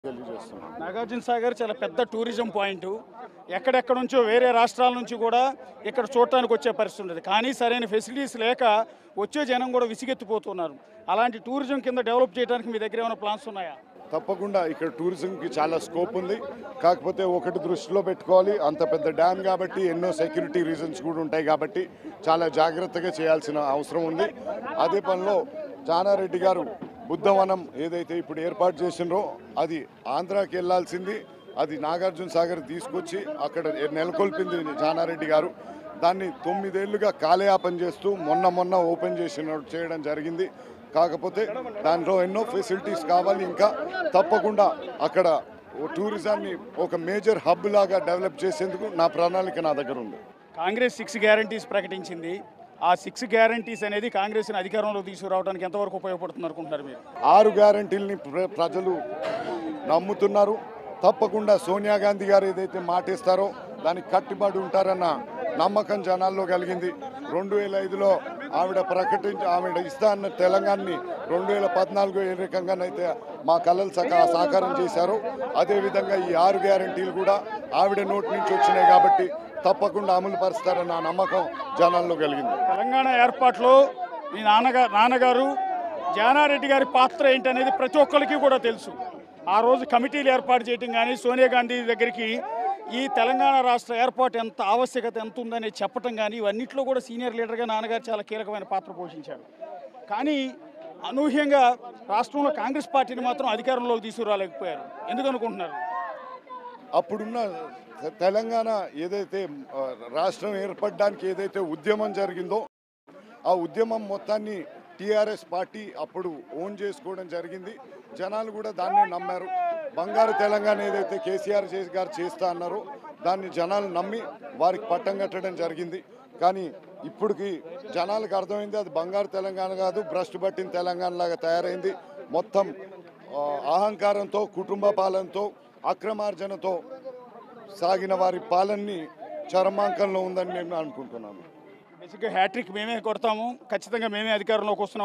తెలియజేస్తున్నాను నాగార్జున సాగర్ చాలా పెద్ద టూరిజం పాయింట్ ఎక్కడెక్కడ నుంచో వేరే రాష్ట్రాల నుంచి కూడా ఇక్కడ చూడటానికి వచ్చే పరిస్థితి ఉండేది కానీ సరైన ఫెసిలిటీస్ లేక వచ్చే జనం కూడా విసిగెత్తిపోతున్నారు అలాంటి టూరిజం కింద డెవలప్ చేయడానికి మీ దగ్గర ఏమైనా ప్లాన్స్ ఉన్నాయా తప్పకుండా ఇక్కడ టూరిజంకి చాలా స్కోప్ ఉంది కాకపోతే ఒకటి దృష్టిలో పెట్టుకోవాలి అంత పెద్ద డ్యామ్ కాబట్టి ఎన్నో సెక్యూరిటీ రీజన్స్ కూడా ఉంటాయి కాబట్టి చాలా జాగ్రత్తగా చేయాల్సిన అవసరం ఉంది అదే పనిలో జానారెడ్డి గారు బుద్ధవనం ఏదైతే ఇప్పుడు ఏర్పాటు చేసినరో అది ఆంధ్రాకి వెళ్ళాల్సింది అది నాగార్జున సాగర్ తీసుకొచ్చి అక్కడ నెలకొల్పింది జానారెడ్డి గారు దాన్ని తొమ్మిదేళ్లుగా కాలయాపన చేస్తూ మొన్న మొన్న ఓపెన్ చేసిన చేయడం జరిగింది కాకపోతే దాంట్లో ఎన్నో ఫెసిలిటీస్ కావాలి ఇంకా తప్పకుండా అక్కడ టూరిజాన్ని ఒక మేజర్ హబ్ లాగా డెవలప్ చేసేందుకు నా ప్రణాళిక నా దగ్గర ఉంది కాంగ్రెస్ సిక్స్ గ్యారంటీస్ ప్రకటించింది ఆ సిక్స్ గ్యారంటీస్ అనేది కాంగ్రెస్ని అధికారంలోకి తీసుకురావడానికి ఎంతవరకు ఉపయోగపడుతుంది అనుకుంటున్నారు మీరు ఆరు గ్యారంటీల్ని ప్ర- ప్రజలు నమ్ముతున్నారు తప్పకుండా సోనియా గాంధీ గారు ఏదైతే మాట ఇస్తారో దానికి కట్టుబడి ఉంటారన్న నమ్మకం జనాల్లో కలిగింది రెండు వేల ఐదులో ఆవిడ ప్రకటించి ఆవిడ ఇస్తా అన్న తెలంగాణని రెండు వేల పద్నాలుగు ఏ రకంగానైతే మా కళలు సకా సాకారం చేశారో అదేవిధంగా ఈ ఆరు గ్యారంటీలు కూడా ఆవిడ నోటి నుంచి వచ్చినాయి కాబట్టి తప్పకుండా అమలు పరుస్తారన్న నమ్మకం జనాల్లో కలిగింది తెలంగాణ ఏర్పాట్లో మీ నాన్నగా నాన్నగారు జానారెడ్డి గారి పాత్ర ఏంటనేది ప్రతి ఒక్కరికి కూడా తెలుసు ఆ రోజు కమిటీలు ఏర్పాటు చేయటం కానీ సోనియా గాంధీ దగ్గరికి ఈ తెలంగాణ రాష్ట్ర ఏర్పాటు ఎంత ఆవశ్యకత ఎంత ఉందని చెప్పటం కానీ ఇవన్నిట్లో కూడా సీనియర్ లీడర్గా నాన్నగారు చాలా కీలకమైన పాత్ర పోషించారు కానీ అనూహ్యంగా రాష్ట్రంలో కాంగ్రెస్ పార్టీని మాత్రం అధికారంలోకి తీసుకురాలేకపోయారు ఎందుకు అనుకుంటున్నారు అప్పుడున్న తె- తెలంగాణ ఏదైతే ఆ, రాష్ట్రం ఏర్పడడానికి ఏదైతే ఉద్యమం జరిగిందో ఆ ఉద్యమం మొత్తాన్ని టీఆర్ఎస్ పార్టీ అప్పుడు ఓన్ చేసుకోవడం జరిగింది జనాలు కూడా దాన్ని నమ్మారు బంగారు తెలంగాణ ఏదైతే కేసీఆర్ చేసి గారు చేస్తా అన్నారో దాన్ని జనాలు నమ్మి వారికి పట్టం కట్టడం జరిగింది కానీ ఇప్పటికి జనాలకు అర్థమైంది అది బంగారు తెలంగాణ కాదు భ్రష్టు పట్టిన తెలంగాణ లాగా తయారైంది మొత్తం ఆ, అహంకారంతో కుటుంబ పాలనతో అక్రమార్జనతో సాగిన వారి పాలనని చరమాంకంలో ఉందని నేను అనుకుంటున్నాను బేసిక్గా హ్యాట్రిక్ మేమే కొడతాము ఖచ్చితంగా మేమే అధికారంలోకి వస్తున్నాం